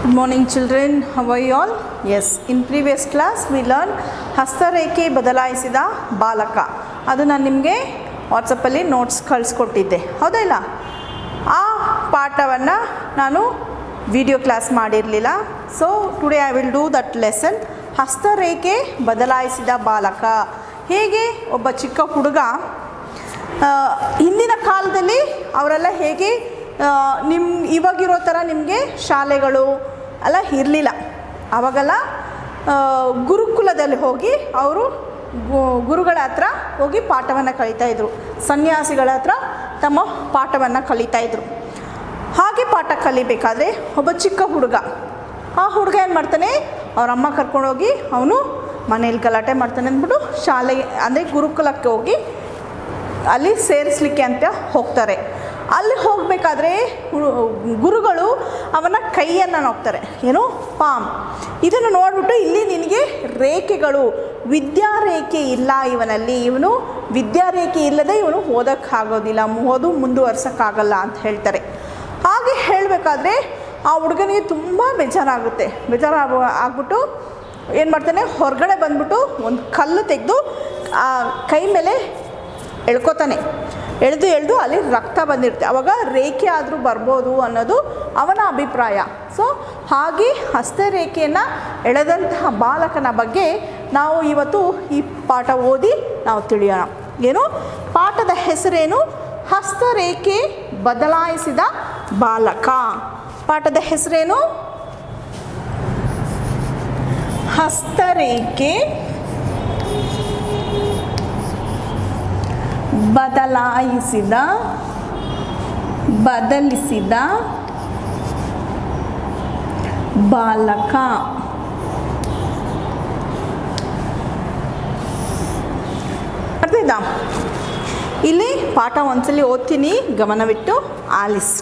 Good morning children, how are you all? Yes, in previous class we learned ಹಸ್ತರೇಖೆ ಬದಲಾಯಿಸಿದ ಬಾಲಕ ಅದು ನಾನು ನಿಮಗೆ ವಾಟ್ಸಪ್ಪಲ್ಲಿ ನೋಟ್ಸ್ ಕಳಿಸ್ಕೊಟ್ಟಿದ್ದೆ ಹೌದಾ ಇಲ್ಲ ಆ ಪಾಠವನ್ನು ನಾನು ವಿಡಿಯೋ ಕ್ಲಾಸ್ ಮಾಡಿರಲಿಲ್ಲ so today I will do that lesson ಹಸ್ತರೇಖೆ ಬದಲಾಯಿಸಿದ ಬಾಲಕ ಹೇಗೆ ಒಬ್ಬ ಚಿಕ್ಕ ಹುಡುಗ ಆ, ಹಿಂದಿನ ಕಾಲದಲ್ಲಿ ಅವರೆಲ್ಲ ಹೇಗೆ ನಿಮ್ಮ ಇವಾಗಿರೋ ಥರ ನಿಮಗೆ ಶಾಲೆಗಳು ಎಲ್ಲ ಇರಲಿಲ್ಲ ಆವಾಗೆಲ್ಲ ಆ, ಗುರುಕುಲದಲ್ಲಿ ಹೋಗಿ ಅವರು ಗುರುಗಳ ಹತ್ರ ಹೋಗಿ ಪಾಠವನ್ನು ಕಲಿತಾಯಿದ್ರು ಸನ್ಯಾಸಿಗಳ ಹತ್ರ ತಮ್ಮ ಪಾಠವನ್ನು ಕಲಿತಾಯಿದ್ರು ಹಾಗೆ ಪಾಠ ಕಲಿಬೇಕಾದ್ರೆ ಒಬ್ಬ ಚಿಕ್ಕ ಹುಡುಗ ಆ ಹುಡುಗ ಏನು ಮಾಡ್ತಾನೆ ಅವ್ರ ಅಮ್ಮ ಕರ್ಕೊಂಡೋಗಿ ಅವನು ಮನೇಲಿ ಗಲಾಟೆ ಮಾಡ್ತಾನೆ ಅಂದ್ಬಿಟ್ಟು ಶಾಲೆಗೆ ಅಂದರೆ ಗುರುಕುಲಕ್ಕೆ ಹೋಗಿ ಅಲ್ಲಿ ಸೇರಿಸ್ಲಿಕ್ಕೆ ಅಂತ ಹೋಗ್ತಾರೆ ಅಲ್ಲಿ ಹೋಗಬೇಕಾದ್ರೆ ಗುರುಗಳು ಅವನ ಕೈಯನ್ನು ನೋಡ್ತಾರೆ ಏನು ಪಾಮ್ ಇದನ್ನು ನೋಡಿಬಿಟ್ಟು ಇಲ್ಲಿ ನಿನಗೆ ರೇಖೆಗಳು ವಿದ್ಯಾರೇಖೆ ಇಲ್ಲ ಇವನಲ್ಲಿ ಇವನು ವಿದ್ಯಾರೇಖೆ ಇಲ್ಲದೆ ಇವನು ಓದೋಕ್ಕಾಗೋದಿಲ್ಲ ಓದು ಮುಂದುವರ್ಸೋಕ್ಕಾಗಲ್ಲ ಅಂತ ಹೇಳ್ತಾರೆ ಹಾಗೆ ಹೇಳಬೇಕಾದ್ರೆ ಆ ಹುಡುಗನಿಗೆ ತುಂಬ ಬೇಜಾರಾಗುತ್ತೆ ಬೇಜಾರು ಆಗ್ಬಿಟ್ಟು ಏನು ಮಾಡ್ತಾನೆ ಹೊರಗಡೆ ಬಂದ್ಬಿಟ್ಟು ಒಂದು ಕಲ್ಲು ತೆಗೆದು ಆ ಕೈ ಮೇಲೆ ಎಳ್ಕೊತಾನೆ ಎಳೆದು ಎಳೆದು ಅಲ್ಲಿ ರಕ್ತ ಬಂದಿರುತ್ತೆ ಅವಾಗ ರೇಖೆ ಆದರೂ ಬರ್ಬೋದು ಅನ್ನೋದು ಅವನ ಅಭಿಪ್ರಾಯ ಸೊ ಹಾಗೆ ಹಸ್ತರೇಖೆಯನ್ನು ಎಳೆದಂತಹ ಬಾಲಕನ ಬಗ್ಗೆ ನಾವು ಇವತ್ತು ಈ ಪಾಠ ಓದಿ ನಾವು ತಿಳಿಯೋಣ ಏನು ಪಾಠದ ಹೆಸರೇನು ಹಸ್ತರೇಖೆ ಬದಲಾಯಿಸಿದ ಬಾಲಕ ಪಾಠದ ಹೆಸರೇನು ಹಸ್ತರೇಖೆ ಬದಲಾಯಿಸಿದ ಬದಲಿಸಿದ ಬಾಲಕ ಅರ್ಥ ಆಯ್ತಾ ಇಲ್ಲಿ ಪಾಠ ಒಂದ್ಸಲಿ ಓದ್ತೀನಿ ಗಮನವಿಟ್ಟು ಆಲಿಸ್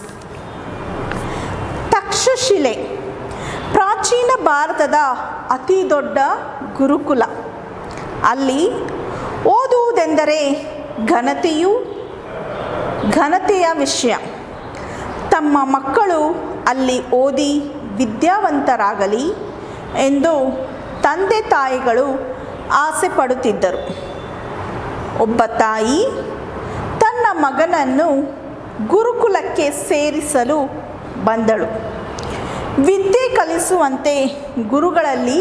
ತಕ್ಷಶಿಲೆ ಪ್ರಾಚೀನ ಭಾರತದ ಅತಿ ದೊಡ್ಡ ಗುರುಕುಲ ಅಲ್ಲಿ ಓದುವುದೆಂದರೆ ಘನತೆಯು ಘನತೆಯ ವಿಷಯ ತಮ್ಮ ಮಕ್ಕಳು ಅಲ್ಲಿ ಓದಿ ವಿದ್ಯಾವಂತರಾಗಲಿ ಎಂದು ತಂದೆ ತಾಯಿಗಳು ಆಸೆ ಪಡುತ್ತಿದ್ದರು ಒಬ್ಬ ತಾಯಿ ತನ್ನ ಮಗನನ್ನು ಗುರುಕುಲಕ್ಕೆ ಸೇರಿಸಲು ಬಂದಳು ವಿದ್ಯೆ ಕಲಿಸುವಂತೆ ಗುರುಗಳಲ್ಲಿ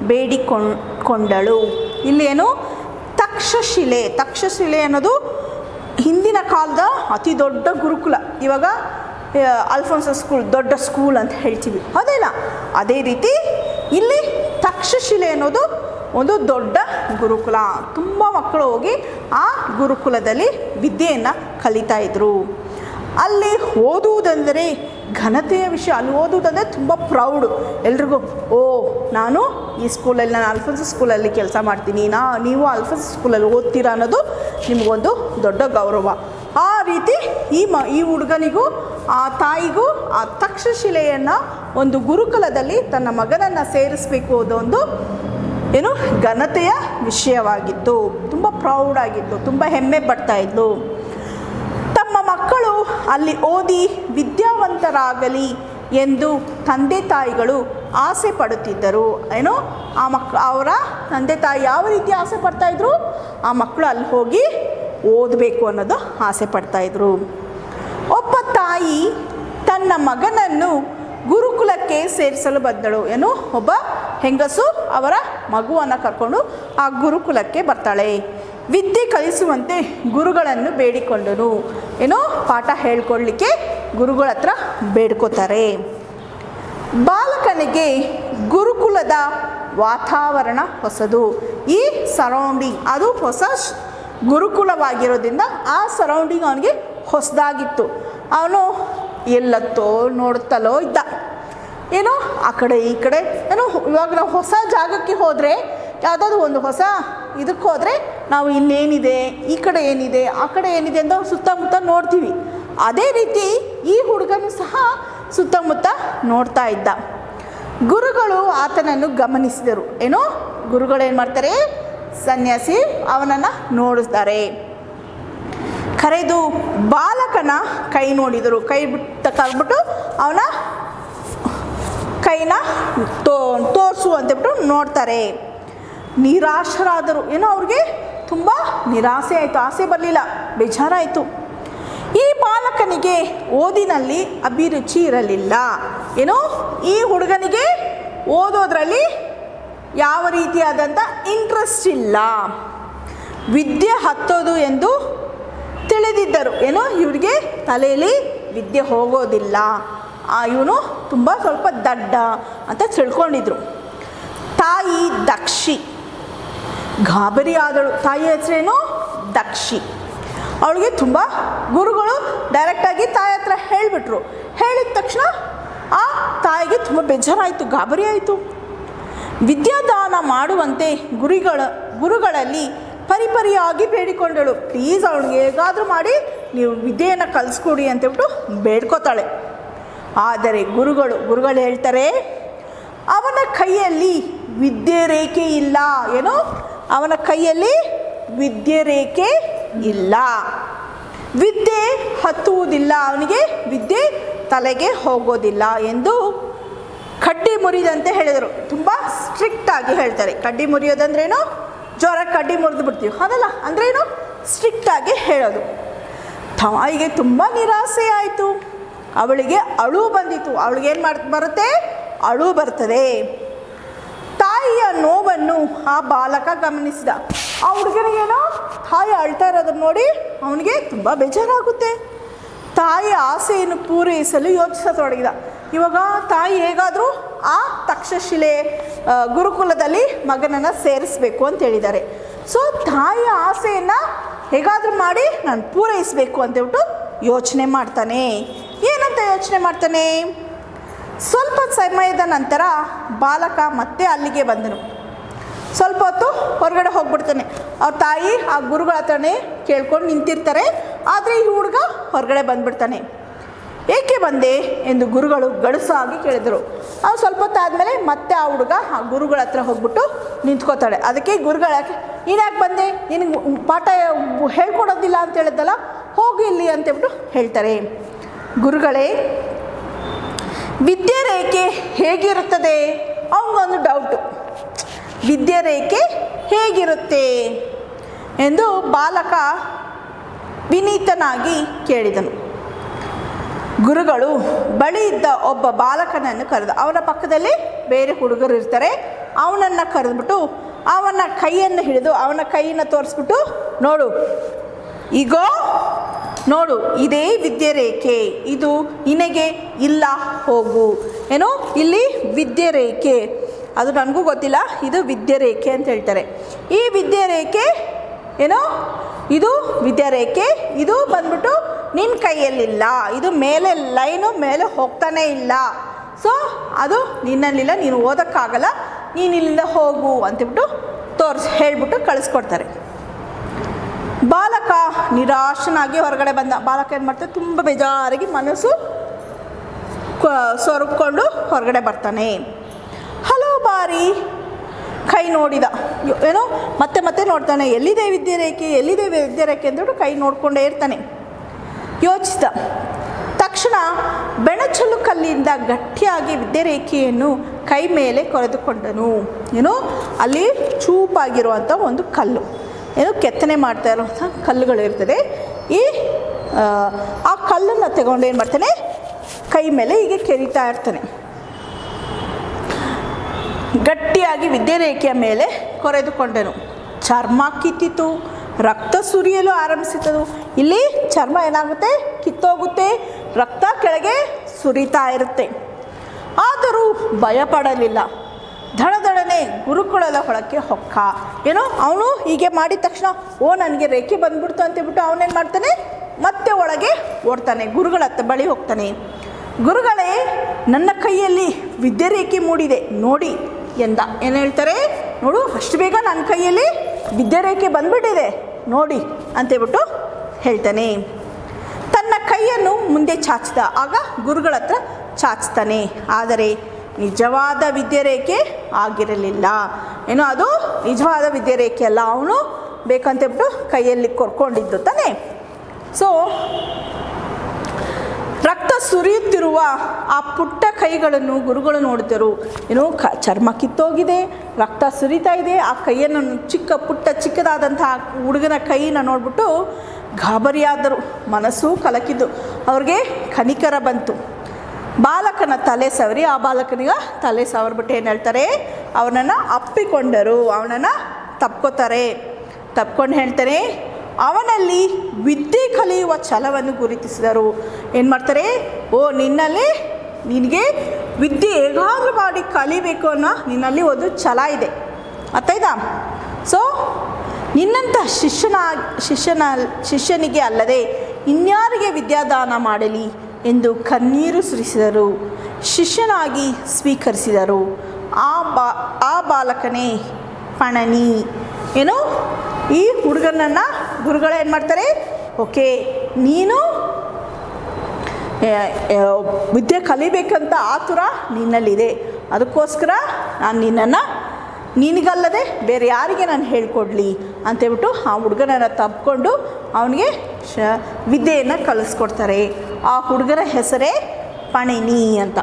ಬೇಡಿಕೊಂಡಳು ಇಲ್ಲೇನು ತಕ್ಷಶಿಲೆ ತಕ್ಷಶಿಲೆ ಅನ್ನೋದು ಹಿಂದಿನ ಕಾಲದ ಅತಿ ದೊಡ್ಡ ಗುರುಕುಲ ಇವಾಗ ಅಲ್ಫೋನ್ಸ ಸ್ಕೂಲ್ ದೊಡ್ಡ ಸ್ಕೂಲ್ ಅಂತ ಹೇಳ್ತೀವಿ ಅದೇನ ಅದೇ ರೀತಿ ಇಲ್ಲಿ ತಕ್ಷಶಿಲೆ ಅನ್ನೋದು ಒಂದು ದೊಡ್ಡ ಗುರುಕುಲ ತುಂಬ ಮಕ್ಕಳು ಹೋಗಿ ಆ ಗುರುಕುಲದಲ್ಲಿ ವಿದ್ಯೆಯನ್ನು ಕಲಿತಾ ಇದ್ರು ಅಲ್ಲಿ ಓದುವುದೆಂದರೆ ಘನತೆಯ ವಿಷಯ ಅಲ್ಲಿ ಓದುವುದಂದರೆ ತುಂಬ ಪ್ರೌಡು ಎಲ್ರಿಗೂ ಓ ನಾನು ಈ ಸ್ಕೂಲಲ್ಲಿ ನಾನು ಅಲ್ಫನ್ಸ್ ಸ್ಕೂಲಲ್ಲಿ ಕೆಲಸ ಮಾಡ್ತೀನಿ ನಾ ನೀವು ಅಲ್ಫನ್ಸ್ ಸ್ಕೂಲಲ್ಲಿ ಓದ್ತೀರಾ ಅನ್ನೋದು ನಿಮಗೊಂದು ದೊಡ್ಡ ಗೌರವ ಆ ರೀತಿ ಈ ಮ ಈ ಹುಡುಗನಿಗೂ ಆ ತಾಯಿಗೂ ಆ ತಕ್ಷಶಿಲೆಯನ್ನು ಒಂದು ಗುರುಕುಲದಲ್ಲಿ ತನ್ನ ಮಗನನ್ನು ಸೇರಿಸಬೇಕು ಅದೊಂದು ಏನು ಘನತೆಯ ವಿಷಯವಾಗಿತ್ತು ತುಂಬ ಪ್ರೌಡಾಗಿತ್ತು ತುಂಬ ಹೆಮ್ಮೆ ಪಡ್ತಾ ಇದ್ಲು ತಮ್ಮ ಮಕ್ಕಳು ಅಲ್ಲಿ ಓದಿ ವಿದ್ಯಾವಂತರಾಗಲಿ ಎಂದು ತಂದೆ ತಾಯಿಗಳು ಆಸೆ ಪಡುತ್ತಿದ್ದರು ಏನು ಆ ಮಕ್ ಅವರ ತಂದೆ ತಾಯಿ ಯಾವ ರೀತಿ ಆಸೆ ಪಡ್ತಾಯಿದ್ರು ಆ ಮಕ್ಕಳು ಅಲ್ಲಿ ಹೋಗಿ ಓದಬೇಕು ಅನ್ನೋದು ಆಸೆ ಪಡ್ತಾಯಿದ್ರು ಒಬ್ಬ ತಾಯಿ ತನ್ನ ಮಗನನ್ನು ಗುರುಕುಲಕ್ಕೆ ಸೇರಿಸಲು ಬಂದಳು ಏನು ಒಬ್ಬ ಹೆಂಗಸು ಅವರ ಮಗುವನ್ನು ಕರ್ಕೊಂಡು ಆ ಗುರುಕುಲಕ್ಕೆ ಬರ್ತಾಳೆ ವಿದ್ಯೆ ಕಲಿಸುವಂತೆ ಗುರುಗಳನ್ನು ಬೇಡಿಕೊಂಡನು ಏನೋ ಪಾಠ ಹೇಳ್ಕೊಡ್ಲಿಕ್ಕೆ ಗುರುಗಳ ಹತ್ರ ಬೇಡ್ಕೋತಾರೆ ಬಾಲಕನಿಗೆ ಗುರುಕುಲದ ವಾತಾವರಣ ಹೊಸದು ಈ ಸರೌಂಡಿಂಗ್ ಅದು ಹೊಸ ಶ್- ಗುರುಕುಲವಾಗಿರೋದ್ರಿಂದ ಆ ಸರೌಂಡಿಂಗ್ ಅವನಿಗೆ ಹೊಸದಾಗಿತ್ತು ಅವನು ಎಲ್ಲತ್ತೋ ನೋಡುತ್ತಲೋ ಇದ್ದ ಏನೋ ಆ ಕಡೆ ಈ ಕಡೆ ಏನೋ ಇವಾಗ ನಾವು ಹೊಸ ಜಾಗಕ್ಕೆ ಹೋದರೆ ಯಾವುದಾದ್ರು ಒಂದು ಹೊಸ ಇದಕ್ಕೆ ಹೋದರೆ ನಾವು ಇನ್ನೇನಿದೆ ಈ ಕಡೆ ಏನಿದೆ ಆ ಕಡೆ ಏನಿದೆ ಅಂತ ಸುತ್ತಮುತ್ತ ನೋಡ್ತೀವಿ ಅದೇ ರೀತಿ ಈ ಹುಡುಗನು ಸಹ ಸುತ್ತಮುತ್ತ ನೋಡ್ತಾ ಇದ್ದ ಗುರುಗಳು ಆತನನ್ನು ಗಮನಿಸಿದರು ಏನೋ ಗುರುಗಳು ಏನು ಮಾಡ್ತಾರೆ ಸನ್ಯಾಸಿ ಅವನನ್ನು ನೋಡಿಸ್ತಾರೆ ಕರೆದು ಬಾಲಕನ ಕೈ ನೋಡಿದರು ಕೈ ಬಿಟ್ಟು ಕರೆದ್ಬಿಟ್ಟು ಅವನ ಕೈನ ತೋ ತೋರಿಸು ಅಂತೇಳ್ಬಿಟ್ಟು ನೋಡ್ತಾರೆ ನಿರಾಶರಾದರು ಏನೋ ಅವ್ರಿಗೆ ತುಂಬ ನಿರಾಸೆ ಆಯಿತು ಆಸೆ ಬರಲಿಲ್ಲ ಬೇಜಾರಾಯಿತು ಈ ಬಾಲಕನಿಗೆ ಓದಿನಲ್ಲಿ ಅಭಿರುಚಿ ಇರಲಿಲ್ಲ ಏನೋ ಈ ಹುಡುಗನಿಗೆ ಓದೋದ್ರಲ್ಲಿ ಯಾವ ರೀತಿಯಾದಂಥ ಇಂಟ್ರೆಸ್ಟ್ ಇಲ್ಲ ವಿದ್ಯೆ ಹತ್ತೋದು ಎಂದು ತಿಳಿದಿದ್ದರು ಏನೋ ಇವರಿಗೆ ತಲೆಯಲ್ಲಿ ವಿದ್ಯೆ ಹೋಗೋದಿಲ್ಲ ಇವನು ತುಂಬ ಸ್ವಲ್ಪ ದಡ್ಡ ಅಂತ ತಿಳ್ಕೊಂಡಿದ್ರು ತಾಯಿ ದಕ್ಷಿ ಗಾಬರಿ ಆದಳು ತಾಯಿ ಹೆಸರೇನು ದಕ್ಷಿ ಅವಳಿಗೆ ತುಂಬ ಗುರುಗಳು ಡೈರೆಕ್ಟಾಗಿ ತಾಯಿ ಹತ್ರ ಹೇಳಿಬಿಟ್ರು ಹೇಳಿದ ತಕ್ಷಣ ಆ ತಾಯಿಗೆ ತುಂಬ ಬೇಜಾರಾಯಿತು ಗಾಬರಿ ಆಯಿತು ವಿದ್ಯಾದಾನ ಮಾಡುವಂತೆ ಗುರಿಗಳ ಗುರುಗಳಲ್ಲಿ ಪರಿಪರಿಯಾಗಿ ಬೇಡಿಕೊಂಡಳು ಪ್ಲೀಸ್ ಅವಳಿಗೆ ಹೇಗಾದರೂ ಮಾಡಿ ನೀವು ವಿದ್ಯೆಯನ್ನು ಕಲಿಸ್ಕೊಡಿ ಅಂತೇಳ್ಬಿಟ್ಟು ಬೇಡ್ಕೋತಾಳೆ ಆದರೆ ಗುರುಗಳು ಗುರುಗಳು ಹೇಳ್ತಾರೆ ಅವನ ಕೈಯಲ್ಲಿ ವಿದ್ಯೆ ರೇಖೆ ಇಲ್ಲ ಏನು ಅವನ ಕೈಯಲ್ಲಿ ವಿದ್ಯೆ ರೇಖೆ ಇಲ್ಲ ವಿದ್ಯೆ ಹತ್ತುವುದಿಲ್ಲ ಅವನಿಗೆ ವಿದ್ಯೆ ತಲೆಗೆ ಹೋಗೋದಿಲ್ಲ ಎಂದು ಕಡ್ಡಿ ಮುರಿದಂತೆ ಹೇಳಿದರು ತುಂಬ ಸ್ಟ್ರಿಕ್ಟಾಗಿ ಹೇಳ್ತಾರೆ ಕಡ್ಡಿ ಮುರಿಯೋದಂದ್ರೇನು ಜ್ವರ ಕಡ್ಡಿ ಮುರಿದು ಬಿಡ್ತೀವಿ ಅದಲ್ಲ ಅಂದ್ರೇನು ಸ್ಟ್ರಿಕ್ಟಾಗಿ ಹೇಳೋದು ತಾಯಿಗೆ ತುಂಬ ನಿರಾಸೆ ಆಯಿತು ಅವಳಿಗೆ ಅಳು ಬಂದಿತ್ತು ಅವಳಿಗೆ ಏನು ಮಾಡ್ ಬರುತ್ತೆ ಅಳು ಬರ್ತದೆ ತಾಯಿಯ ನೋವನ್ನು ಆ ಬಾಲಕ ಗಮನಿಸಿದ ಆ ಹುಡುಗನಿಗೇನೋ ತಾಯಿ ಅಳ್ತಾ ಇರೋದನ್ನ ನೋಡಿ ಅವನಿಗೆ ತುಂಬ ಬೇಜಾರಾಗುತ್ತೆ ತಾಯಿಯ ಆಸೆಯನ್ನು ಪೂರೈಸಲು ಯೋಚಿಸತೊಡಗಿದ ಇವಾಗ ತಾಯಿ ಹೇಗಾದರೂ ಆ ತಕ್ಷಶಿಲೆ ಆ, ಗುರುಕುಲದಲ್ಲಿ ಮಗನನ್ನು ಸೇರಿಸಬೇಕು ಅಂತ ಹೇಳಿದ್ದಾರೆ ಸೊ ತಾಯಿಯ ಆಸೆಯನ್ನು ಹೇಗಾದರೂ ಮಾಡಿ ನಾನು ಪೂರೈಸಬೇಕು ಅಂತೇಳ್ಬಿಟ್ಟು ಯೋಚನೆ ಮಾಡ್ತಾನೆ ಏನಂತ ಯೋಚನೆ ಮಾಡ್ತಾನೆ ಸ್ವಲ್ಪ ಸಮಯದ ನಂತರ ಬಾಲಕ ಮತ್ತೆ ಅಲ್ಲಿಗೆ ಬಂದನು ಸ್ವಲ್ಪ ಹೊತ್ತು ಹೊರಗಡೆ ಹೋಗ್ಬಿಡ್ತಾನೆ ಅವ್ರ ತಾಯಿ ಆ ಗುರುಗಳ ಹತ್ರನೇ ಕೇಳ್ಕೊಂಡು ನಿಂತಿರ್ತಾರೆ ಆದರೆ ಈ ಹುಡುಗ ಹೊರಗಡೆ ಬಂದ್ಬಿಡ್ತಾನೆ ಏಕೆ ಬಂದೆ ಎಂದು ಗುರುಗಳು ಗಡುಸಾಗಿ ಕೇಳಿದರು ಅವ್ರು ಸ್ವಲ್ಪ ಹೊತ್ತಾದಮೇಲೆ ಮತ್ತೆ ಆ ಹುಡುಗ ಆ ಗುರುಗಳ ಹತ್ರ ಹೋಗ್ಬಿಟ್ಟು ನಿಂತ್ಕೋತಾಳೆ ಅದಕ್ಕೆ ಗುರುಗಳ ನೀನು ಯಾಕೆ ಬಂದೆ ನಿನಗೆ ಪಾಠ ಹೇಳ್ಕೊಡೋದಿಲ್ಲ ಅಂತ ಹೇಳಿದ್ದಲ್ಲ ಹೋಗಿ ಇಲ್ಲಿ ಅಂತೇಳ್ಬಿಟ್ಟು ಹೇಳ್ತಾರೆ ಗುರುಗಳೇ ವಿದ್ಯೆ ರೇಖೆ ಹೇಗಿರುತ್ತದೆ ಅವನಿಗೊಂದು ಡೌಟು ವಿದ್ಯೆ ರೇಖೆ ಹೇಗಿರುತ್ತೆ ಎಂದು ಬಾಲಕ ವಿನೀತನಾಗಿ ಕೇಳಿದನು ಗುರುಗಳು ಬಳಿ ಇದ್ದ ಒಬ್ಬ ಬಾಲಕನನ್ನು ಕರೆದ ಅವನ ಪಕ್ಕದಲ್ಲಿ ಬೇರೆ ಹುಡುಗರು ಇರ್ತಾರೆ ಅವನನ್ನು ಕರೆದ್ಬಿಟ್ಟು ಅವನ ಕೈಯನ್ನು ಹಿಡಿದು ಅವನ ಕೈಯನ್ನು ತೋರಿಸ್ಬಿಟ್ಟು ನೋಡು ಈಗೋ ನೋಡು ಇದೇ ವಿದ್ಯೆ ರೇಖೆ ಇದು ನಿನಗೆ ಇಲ್ಲ ಹೋಗು ಏನೋ ಇಲ್ಲಿ ವಿದ್ಯೆ ರೇಖೆ ಅದು ನನಗೂ ಗೊತ್ತಿಲ್ಲ ಇದು ವಿದ್ಯೆ ರೇಖೆ ಅಂತ ಹೇಳ್ತಾರೆ ಈ ವಿದ್ಯೆ ರೇಖೆ ಏನೋ ಇದು ವಿದ್ಯಾರೇಖೆ ಇದು ಬಂದ್ಬಿಟ್ಟು ನಿನ್ನ ಕೈಯಲ್ಲಿಲ್ಲ ಇದು ಮೇಲೆ ಲೈನು ಮೇಲೆ ಹೋಗ್ತಾನೇ ಇಲ್ಲ ಸೊ ಅದು ನಿನ್ನಲ್ಲಿಲ್ಲ ನೀನು ಓದೋಕ್ಕಾಗಲ್ಲ ನೀನು ಇಲ್ಲಿಂದ ಹೋಗು ಅಂತೇಳ್ಬಿಟ್ಟು ತೋರಿಸಿ ಹೇಳ್ಬಿಟ್ಟು ಕಳಿಸ್ಕೊಡ್ತಾರೆ ಬಾಲಕ ನಿರಾಶನಾಗಿ ಹೊರಗಡೆ ಬಂದ ಬಾಲಕ ಏನು ಮಾಡ್ತಾರೆ ತುಂಬ ಬೇಜಾರಾಗಿ ಮನಸ್ಸು ಸೊರಕೊಂಡು ಹೊರಗಡೆ ಬರ್ತಾನೆ ಹಲವು ಬಾರಿ ಕೈ ನೋಡಿದ ಯೋ- ಏನೋ ಮತ್ತೆ ಮತ್ತೆ ನೋಡ್ತಾನೆ ಎಲ್ಲಿದೆ ವಿದ್ಯಾರೇಖೆ ಎಲ್ಲಿದೆ ವಿದ್ಯಾರೇಖೆ ಅಂದ್ಬಿಟ್ಟು ಕೈ ನೋಡ್ಕೊಂಡೇ ಇರ್ತಾನೆ ಯೋಚಿಸಿದ ತಕ್ಷಣ ಬೆಣಚಲು ಕಲ್ಲಿಂದ ಗಟ್ಟಿಯಾಗಿ ವಿದ್ಯಾರೇಖೆಯನ್ನು ಕೈ ಮೇಲೆ ಕೊರೆದುಕೊಂಡನು ಏನು ಅಲ್ಲಿ ಚೂಪಾಗಿರುವಂಥ ಒಂದು ಕಲ್ಲು ಏನು ಕೆತ್ತನೆ ಮಾಡ್ತಾ ಇರುವಂಥ ಕಲ್ಲುಗಳಿರ್ತದೆ ಈ ಆ, ಆ ಕಲ್ಲನ್ನು ತಗೊಂಡು ಏನು ಮಾಡ್ತಾನೆ ಕೈ ಮೇಲೆ ಹೀಗೆ ಕೆರಿತಾ ಇರ್ತಾನೆ ಗಟ್ಟಿಯಾಗಿ ವಿದ್ಯಾರೇಖೆಯ ಮೇಲೆ ಕೊರೆದುಕೊಂಡನು ಚರ್ಮ ಕಿತ್ತಿತು ರಕ್ತ ಸುರಿಯಲು ಆರಂಭಿಸಿತು ಇಲ್ಲಿ ಚರ್ಮ ಏನಾಗುತ್ತೆ ಕಿತ್ತೋಗುತ್ತೆ ರಕ್ತ ಕೆಳಗೆ ಸುರಿತಾ ಇರುತ್ತೆ ಆದರೂ ಭಯಪಡಲಿಲ್ಲ ದಡದಡನೆ ಗುರುಕುಳದ ಹೊಳಕ್ಕೆ ಹೊಕ್ಕ ಏನೋ ಅವನು ಹೀಗೆ ಮಾಡಿದ ತಕ್ಷಣ ಓ ನನಗೆ ರೇಖೆ ಬಂದ್ಬಿಡ್ತು ಅಂತೇಳ್ಬಿಟ್ಟು ಅವನೇನು ಮಾಡ್ತಾನೆ ಮತ್ತೆ ಒಳಗೆ ಓಡ್ತಾನೆ ಗುರುಗಳ ಹತ್ರ ಬಳಿ ಹೋಗ್ತಾನೆ ಗುರುಗಳೇ ನನ್ನ ಕೈಯಲ್ಲಿ ವಿದ್ಯಾರೇಖೆ ಮೂಡಿದೆ ನೋಡಿ ಎಂದ ಏನು ಹೇಳ್ತಾರೆ ನೋಡು ಅಷ್ಟು ಬೇಗ ನನ್ನ ಕೈಯಲ್ಲಿ ವಿದ್ಯಾರೇಖೆ ಬಂದ್ಬಿಟ್ಟಿದೆ ನೋಡಿ ಅಂತೇಳ್ಬಿಟ್ಟು ಹೇಳ್ತಾನೆ ತನ್ನ ಕೈಯನ್ನು ಮುಂದೆ ಚಾಚಿದ ಆಗ ಗುರುಗಳ ಹತ್ರ ಚಾಚ್ತಾನೆ ಆದರೆ ನಿಜವಾದ ವಿದ್ಯಾರೇಖೆ ಆಗಿರಲಿಲ್ಲ ಏನೋ ಅದು ನಿಜವಾದ ವಿದ್ಯಾರೇಖೆ ಅಲ್ಲ ಅವನು ಬೇಕಂತೇಳ್ಬಿಟ್ಟು ಕೈಯಲ್ಲಿ ಕೊರ್ಕೊಂಡಿದ್ದು ತಾನೇ ಸೊ ರಕ್ತ ಸುರಿಯುತ್ತಿರುವ ಆ ಪುಟ್ಟ ಕೈಗಳನ್ನು ಗುರುಗಳು ನೋಡ್ತಿರು ಏನೋ ಕ ಚರ್ಮ ಕಿತ್ತೋಗಿದೆ ರಕ್ತ ಸುರಿತಾ ಇದೆ ಆ ಕೈಯನ್ನು ಚಿಕ್ಕ ಪುಟ್ಟ ಚಿಕ್ಕದಾದಂಥ ಆ ಹುಡುಗನ ಕೈನ ನೋಡ್ಬಿಟ್ಟು ಗಾಬರಿಯಾದರು ಮನಸ್ಸು ಕಲಕಿದ್ದು ಅವ್ರಿಗೆ ಕನಿಕರ ಬಂತು ಬಾಲಕನ ತಲೆ ಸವರಿ ಆ ಬಾಲಕನಿಗೆ ತಲೆ ಸವರ್ಬಿಟ್ಟು ಏನು ಹೇಳ್ತಾರೆ ಅವನನ್ನು ಅಪ್ಪಿಕೊಂಡರು ಅವನನ್ನು ತಪ್ಕೋತಾರೆ ತಪ್ಕೊಂಡು ಹೇಳ್ತಾರೆ ಅವನಲ್ಲಿ ವಿದ್ಯೆ ಕಲಿಯುವ ಛಲವನ್ನು ಗುರುತಿಸಿದರು ಏನು ಮಾಡ್ತಾರೆ ಓ ನಿನ್ನಲ್ಲಿ ನಿನಗೆ ವಿದ್ಯೆ ಹೇಗಾದರೂ ಮಾಡಿ ಕಲಿಬೇಕು ಅನ್ನೋ ನಿನ್ನಲ್ಲಿ ಒಂದು ಛಲ ಇದೆ ಅರ್ಥಾಯ್ತಾ ಸೊ ನಿನ್ನಂಥ ಶಿಷ್ಯನ ಶಿಷ್ಯನ ಶಿಷ್ಯನಿಗೆ ಅಲ್ಲದೆ ಇನ್ಯಾರಿಗೆ ವಿದ್ಯಾದಾನ ಮಾಡಲಿ ಎಂದು ಕಣ್ಣೀರು ಸುರಿಸಿದರು ಶಿಷ್ಯನಾಗಿ ಸ್ವೀಕರಿಸಿದರು ಆ ಬಾ ಆ ಬಾಲಕನೇ ಪಣನಿ ಏನು ಈ ಹುಡುಗನನ್ನು ಗುರುಗಳು ಏನು ಮಾಡ್ತಾರೆ ಓಕೆ ನೀನು ಆ, ಆ, ವಿದ್ಯೆ ಕಲಿಬೇಕಂತ ಆತುರ ನಿನ್ನಲ್ಲಿದೆ ಅದಕ್ಕೋಸ್ಕರ ನಾನು ನಿನ್ನನ್ನು ನಿನಗಲ್ಲದೆ ಬೇರೆ ಯಾರಿಗೆ ನಾನು ಹೇಳ್ಕೊಡ್ಲಿ ಅಂತೇಳ್ಬಿಟ್ಟು ಆ ಹುಡುಗನನ್ನು ತಪ್ಕೊಂಡು ಅವನಿಗೆ ಶ ವಿದ್ಯೆಯನ್ನು ಕಲಿಸ್ಕೊಡ್ತಾರೆ ಆ ಹುಡುಗನ ಹೆಸರೇ ಪಣಿನಿ ಅಂತ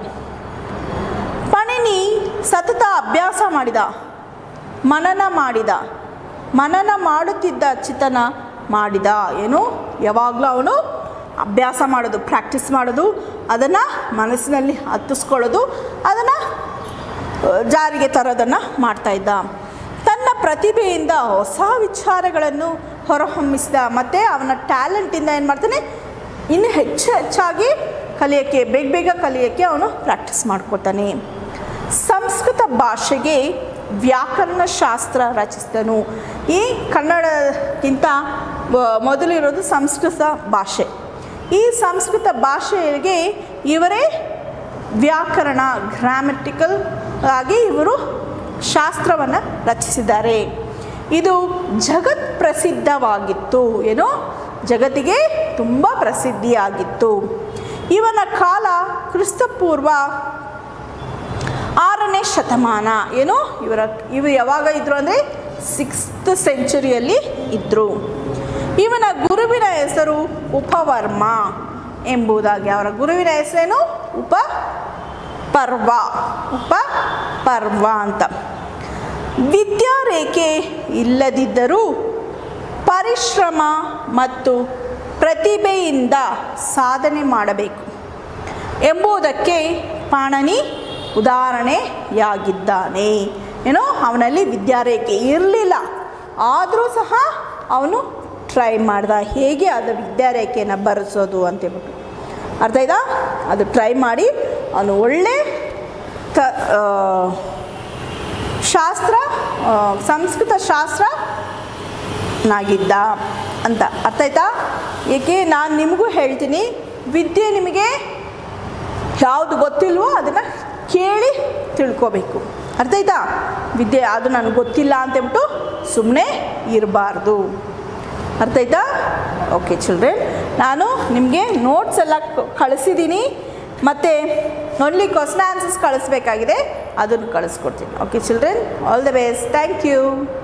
ಪಣಿನಿ ಸತತ ಅಭ್ಯಾಸ ಮಾಡಿದ ಮನನ ಮಾಡಿದ ಮನನ ಮಾಡುತ್ತಿದ್ದ ಚಿತನ ಮಾಡಿದ ಏನು ಯಾವಾಗಲೂ ಅವನು ಅಭ್ಯಾಸ ಮಾಡೋದು ಪ್ರಾಕ್ಟೀಸ್ ಮಾಡೋದು ಅದನ್ನು ಮನಸ್ಸಿನಲ್ಲಿ ಹತ್ತಿಸ್ಕೊಳ್ಳೋದು ಅದನ್ನು ಜಾರಿಗೆ ತರೋದನ್ನು ಮಾಡ್ತಾಯಿದ್ದ ತನ್ನ ಪ್ರತಿಭೆಯಿಂದ ಹೊಸ ವಿಚಾರಗಳನ್ನು ಹೊರಹೊಮ್ಮಿಸಿದ ಮತ್ತು ಅವನ ಟ್ಯಾಲೆಂಟಿಂದ ಏನು ಮಾಡ್ತಾನೆ ಇನ್ನು ಹೆಚ್ಚು ಹೆಚ್ಚಾಗಿ ಕಲಿಯೋಕ್ಕೆ ಬೇಗ ಬೇಗ ಕಲಿಯೋಕ್ಕೆ ಅವನು ಪ್ರಾಕ್ಟೀಸ್ ಮಾಡ್ಕೋತಾನೆ ಸಂಸ್ಕೃತ ಭಾಷೆಗೆ ವ್ಯಾಕರಣ ಶಾಸ್ತ್ರ ರಚಿಸಿದನು ಈ ಕನ್ನಡಕ್ಕಿಂತ ವ- ಮೊದಲಿರೋದು ಸಂಸ್ಕೃತ ಭಾಷೆ ಈ ಸಂಸ್ಕೃತ ಭಾಷೆಗೆ ಇವರೇ ವ್ಯಾಕರಣ ಗ್ರಾಮೆಟಿಕಲ್ ಆಗಿ ಇವರು ಶಾಸ್ತ್ರವನ್ನು ರಚಿಸಿದ್ದಾರೆ ಇದು ಜಗತ್ ಪ್ರಸಿದ್ಧವಾಗಿತ್ತು ಏನು ಜಗತ್ತಿಗೆ ತುಂಬ ಪ್ರಸಿದ್ಧಿಯಾಗಿತ್ತು ಇವನ ಕಾಲ ಕ್ರಿಸ್ತಪೂರ್ವ ಆರನೇ ಶತಮಾನ ಏನು ಇವರ ಇವರು ಯಾವಾಗ ಇದ್ರು ಅಂದರೆ ಸಿಕ್ಸ್ತ್ ಸೆಂಚುರಿಯಲ್ಲಿ ಇದ್ದರು ಇವನ ಗುರುವಿನ ಹೆಸರು ಉಪವರ್ಮ ಎಂಬುದಾಗಿ ಅವರ ಗುರುವಿನ ಹೆಸರೇನು ಉಪ ಪರ್ವ ಉಪ ಪರ್ವ ಅಂತ ವಿದ್ಯಾರೇಖೆ ಇಲ್ಲದಿದ್ದರೂ ಪರಿಶ್ರಮ ಮತ್ತು ಪ್ರತಿಭೆಯಿಂದ ಸಾಧನೆ ಮಾಡಬೇಕು ಎಂಬುದಕ್ಕೆ ಪಾಣನಿ ಉದಾಹರಣೆಯಾಗಿದ್ದಾನೆ ಏನೋ ಅವನಲ್ಲಿ ವಿದ್ಯಾರೇಖೆ ಇರಲಿಲ್ಲ ಆದರೂ ಸಹ ಅವನು ಟ್ರೈ ಮಾಡ್ದ ಹೇಗೆ ಅದು ವಿದ್ಯಾರೇಖೆಯನ್ನು ಬರೆಸೋದು ಅಂತೇಳ್ಬಿಟ್ಟು ಅರ್ಥ ಆಯ್ತಾ ಅದು ಟ್ರೈ ಮಾಡಿ ಅವನು ಒಳ್ಳೆ ತ ಆ, ಶಾಸ್ತ್ರ ಆ, ಸಂಸ್ಕೃತ ಶಾಸ್ತ್ರ ನಾಗಿದ್ದ ಅಂತ ಅರ್ಥ ಆಯ್ತಾ ಏಕೆ ನಾನು ನಿಮಗೂ ಹೇಳ್ತೀನಿ ವಿದ್ಯೆ ನಿಮಗೆ ಯಾವುದು ಗೊತ್ತಿಲ್ವೋ ಅದನ್ನು ಕೇಳಿ ತಿಳ್ಕೊಬೇಕು ಅರ್ಥ ಆಯ್ತಾ ವಿದ್ಯೆ ಅದು ನನಗೆ ಗೊತ್ತಿಲ್ಲ ಅಂತೇಳ್ಬಿಟ್ಟು ಸುಮ್ಮನೆ ಇರಬಾರ್ದು ಅರ್ಥ ಆಯ್ತಾ ಓಕೆ ಚಿಲ್ಡ್ರನ್ ನಾನು ನಿಮಗೆ ನೋಟ್ಸ್ ಎಲ್ಲ ಕ- ಕಳಿಸಿದ್ದೀನಿ ಮತ್ತು ಓನ್ಲಿ ಕ್ವಶನ್ ಆನ್ಸರ್ಸ್ ಕಳಿಸ್ಬೇಕಾಗಿದೆ ಅದನ್ನು ಕಳಿಸ್ಕೊಡ್ತೀನಿ okay children all the best thank you